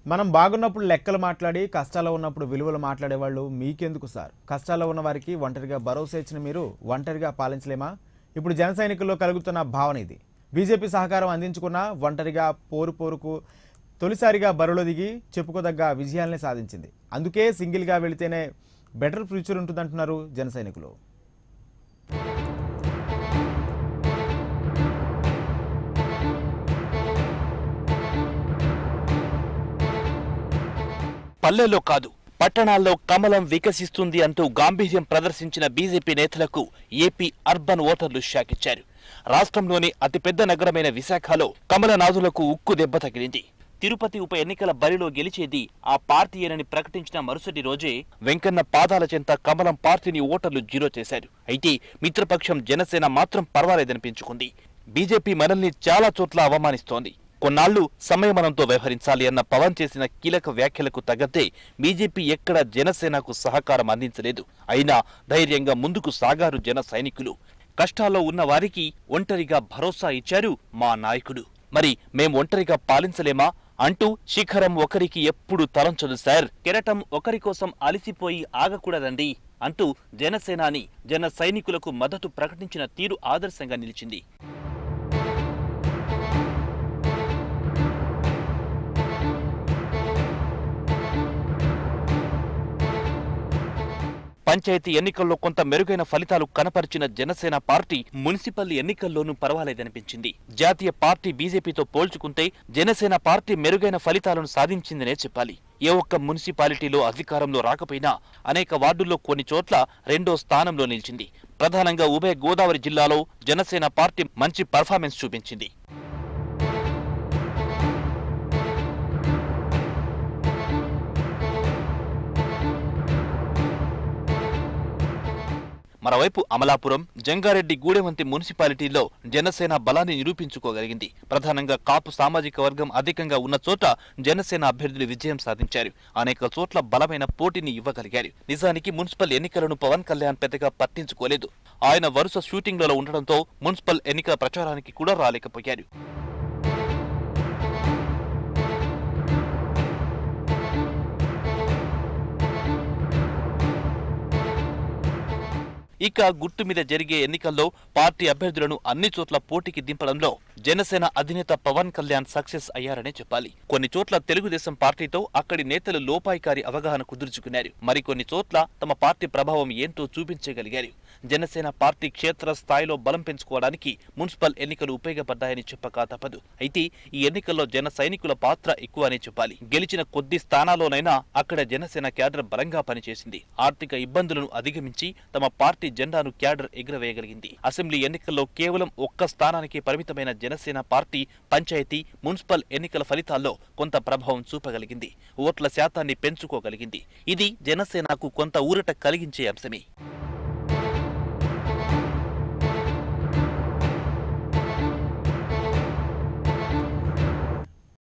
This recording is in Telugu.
మనం బాగున్నప్పుడు లెక్కలు మాట్లాడి కష్టాల్లో ఉన్నప్పుడు విలువలు మాట్లాడేవాళ్ళు మీకెందుకు సార్ కష్టాల్లో ఉన్న వారికి ఒంటరిగా భరోసా ఇచ్చిన మీరు ఒంటరిగా పాలించలేమా ఇప్పుడు జన సైనికుల్లో కలుగుతున్న భావన ఇది బీజేపీ సహకారం అందించుకున్న ఒంటరిగా పోరు పోరుకు తొలిసారిగా బరిలో దిగి చెప్పుకోదగ్గ విజయాల్ని సాధించింది అందుకే సింగిల్గా వెళితేనే బెటర్ ఫ్యూచర్ ఉంటుందంటున్నారు జన సైనికులు పల్లెల్లో కాదు పట్టణాల్లో కమలం వికసిస్తుంది అంటూ గాంభీర్యం ప్రదర్శించిన బీజేపీ నేతలకు ఏపీ అర్బన్ ఓటర్లు షాకిచ్చారు రాష్ట్రంలోని అతిపెద్ద నగరమైన విశాఖలో కమలనాథులకు ఉక్కు దెబ్బ తగిలింది తిరుపతి ఉప ఎన్నికల బరిలో గెలిచేది ఆ పార్టీయేనని ప్రకటించిన మరుసటి రోజే వెంకన్న పాదాల చెంత కమలం పార్టీని ఓటర్లు జీరో చేశారు అయితే మిత్రపక్షం జనసేన మాత్రం పర్వాలేదనిపించుకుంది బీజేపీ మనల్ని చాలా చోట్ల అవమానిస్తోంది కొన్నాళ్లు సంయమనంతో వ్యవహరించాలి అన్న పవన్ చేసిన కీలక వ్యాఖ్యలకు తగ్గట్టే బీజేపీ ఎక్కడ జనసేనకు సహకారం అందించలేదు అయినా ధైర్యంగా ముందుకు సాగారు జన సైనికులు కష్టాల్లో ఉన్న వారికి ఒంటరిగా భరోసా ఇచ్చారు మా నాయకుడు మరి మేం ఒంటరిగా పాలించలేమా అంటూ శిఖరం ఒకరికి ఎప్పుడు తలంచదు సార్ కెరటం ఒకరి కోసం అలిసిపోయి ఆగకూడదండి అంటూ జనసేనాని జన సైనికులకు మద్దతు ప్రకటించిన తీరు ఆదర్శంగా నిలిచింది పంచాయతీ ఎన్నికల్లో కొంత మెరుగైన ఫలితాలు కనపరిచిన జనసేన పార్టీ మున్సిపల్ ఎన్నికల్లోనూ పర్వాలేదనిపించింది జాతీయ పార్టీ బీజేపీతో పోల్చుకుంటే జనసేన పార్టీ మెరుగైన ఫలితాలను సాధించిందనే చెప్పాలి ఏ ఒక్క మున్సిపాలిటీలో అధికారంలో రాకపోయినా అనేక వార్డుల్లో కొన్ని చోట్ల రెండో స్థానంలో నిలిచింది ప్రధానంగా ఉభయ గోదావరి జిల్లాలో జనసేన పార్టీ మంచి పర్ఫార్మెన్స్ చూపించింది మరోవైపు అమలాపురం జంగారెడ్డి గూడెం వంటి మున్సిపాలిటీల్లో జనసేన బలాన్ని నిరూపించుకోగలిగింది ప్రధానంగా కాపు సామాజిక వర్గం అధికంగా ఉన్న చోట జనసేన అభ్యర్థులు విజయం సాధించారు అనేక చోట్ల బలమైన పోటీని ఇవ్వగలిగారు నిజానికి మున్సిపల్ ఎన్నికలను పవన్ కళ్యాణ్ పెద్దగా పట్టించుకోలేదు ఆయన వరుస షూటింగ్లలో ఉండడంతో మున్సిపల్ ఎన్నికల ప్రచారానికి కూడా రాలేకపోయారు ఇక గుట్టు మీద జరిగే ఎన్నికల్లో పార్టీ అభ్యర్థులను అన్ని చోట్ల పోటీకి దింపడంలో జనసేన అధినేత పవన్ కళ్యాణ్ సక్సెస్ అయ్యారనే చెప్పాలి కొన్ని చోట్ల తెలుగుదేశం పార్టీతో అక్కడి నేతలు లోపాయికారి అవగాహన కుదుర్చుకున్నారు మరికొన్ని చోట్ల తమ పార్టీ ప్రభావం ఏంటో చూపించగలిగారు జనసేన పార్టీ క్షేత్ర స్థాయిలో బలం పెంచుకోవడానికి మున్సిపల్ ఎన్నికలు ఉపయోగపడ్డాయని చెప్పక తప్పదు అయితే ఈ ఎన్నికల్లో జన సైనికుల పాత్ర ఎక్కువ అని చెప్పాలి గెలిచిన కొద్ది స్థానాల్లోనైనా అక్కడ జనసేన క్యాడర్ బలంగా పనిచేసింది ఆర్థిక ఇబ్బందులను అధిగమించి తమ పార్టీ జెండాను క్యాడర్ ఎగురవేయగలిగింది అసెంబ్లీ ఎన్నికల్లో కేవలం ఒక్క స్థానానికి పరిమితమైన జనసేన పార్టీ పంచాయతీ మున్సిపల్ ఎన్నికల ఫలితాల్లో కొంత ప్రభావం చూపగలిగింది ఓట్ల శాతాన్ని పెంచుకోగలిగింది ఇది జనసేనకు కొంత ఊరట కలిగించే అంశమే